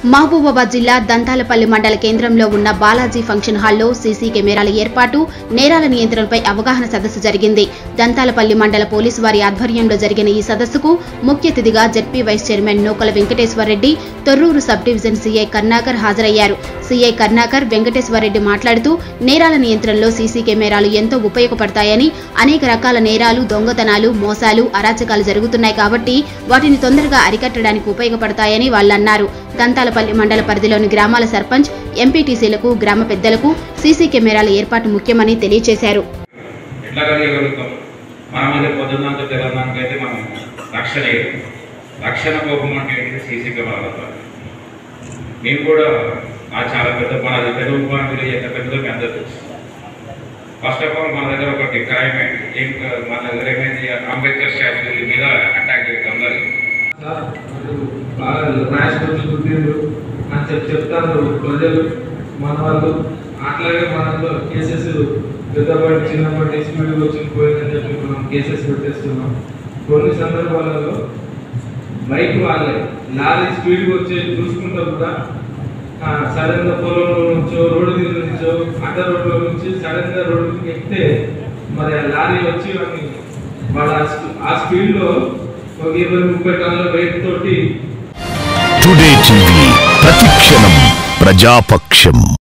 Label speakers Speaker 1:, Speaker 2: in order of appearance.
Speaker 1: మహబూబాబాద్ జిల్లా దంతాలపల్లి మండల కేంద్రంలో ఉన్న బాలాజీ ఫంక్షన్ హాల్లో సీసీ కెమెరాల ఏర్పాటు నేరాల నియంత్రణపై అవగాహన సదస్సు జరిగింది దంతాలపల్లి మండల పోలీసు వారి ఆధ్వర్యంలో జరిగిన ఈ సదస్సుకు ముఖ్య అతిథిగా ZP vice chairman Nukala Venkateswarareddy Thorrur sub division CI Karnakar హాజరయ్యారు సీఐ కర్ణాకర్ వెంకటేశ్వరరెడ్డి మాట్లాడుతూ నేరాల నియంత్రణలో సీసీ కెమెరాలు ఎంతో ఉపయోగపడతాయని అనేక రకాల నేరాలు దొంగతనాలు మోసాలు అరాచకాలు జరుగుతున్నాయి కాబట్టి వాటిని తొందరగా అరికట్టడానికి ఉపయోగపడతాయని వాళ్ళన్నారు దంతాలపల్లి మండల పరిధిలోని గ్రామాల సర్పంచ్ ఎంపీటీసీలకు గ్రామ పెద్దలకు సీసీ కెమెరాల ఏర్పాటు ముఖ్యమని తెలియజేశారు
Speaker 2: ఎట్లా కలిగలుగుతాం మన మీద పొద్దున్నంత తెలంగాణకైతే మనం రక్షణ లేదు రక్షణ కోపం అంటే ఏంటి సీసీ కెమెరాలతో నేను కూడా ఆ చాలా పెద్ద మన తెలుగు విలేజ్ ఎంత పెద్దదో మీ అందరూ తెలుసు ఫస్ట్ ఆఫ్ ఆల్ మన దగ్గర ఒకటి క్రైమ్ అయింది ఏం క- మన దగ్గర ఏమైంది అంబేద్కర్ స్టాచ్యూ మీద అటాక్ చేయడం జరిగింది
Speaker 3: సార్ మీరు బాగా ర్యాష్ రోజు గుర్తిండ్రు అని చెప్పి చెప్తారు ప్రజలు మన వాళ్ళు అట్లాగే మనలో కేసెస్ పెద్దపాటి చిన్నపాటి స్పీడ్ వచ్చి పోయిందని చెప్పి మనం కేసెస్ పెట్టేస్తున్నాం కొన్ని సందర్భాలలో బైక్ వాళ్ళే లారీ స్పీడ్ వచ్చి చూసుకుంటూ కూడా సడన్ గా పొలంలో నుంచో రోడ్డు మీద నుంచో అడ్డ రోడ్లో నుంచి సడన్ గా రోడ్డు మీదకి ఎక్కితే మరి ఆ లారీ వచ్చి వాడిని వాళ్ళ ఆ స్పీ- ఆ స్పీడ్ లో ఒక ఇరవై ముప్పై టన్నుల వెయిట్ తోటి
Speaker 4: టుడే టీవీ ప్రతిక్షణం ప్రజాపక్షం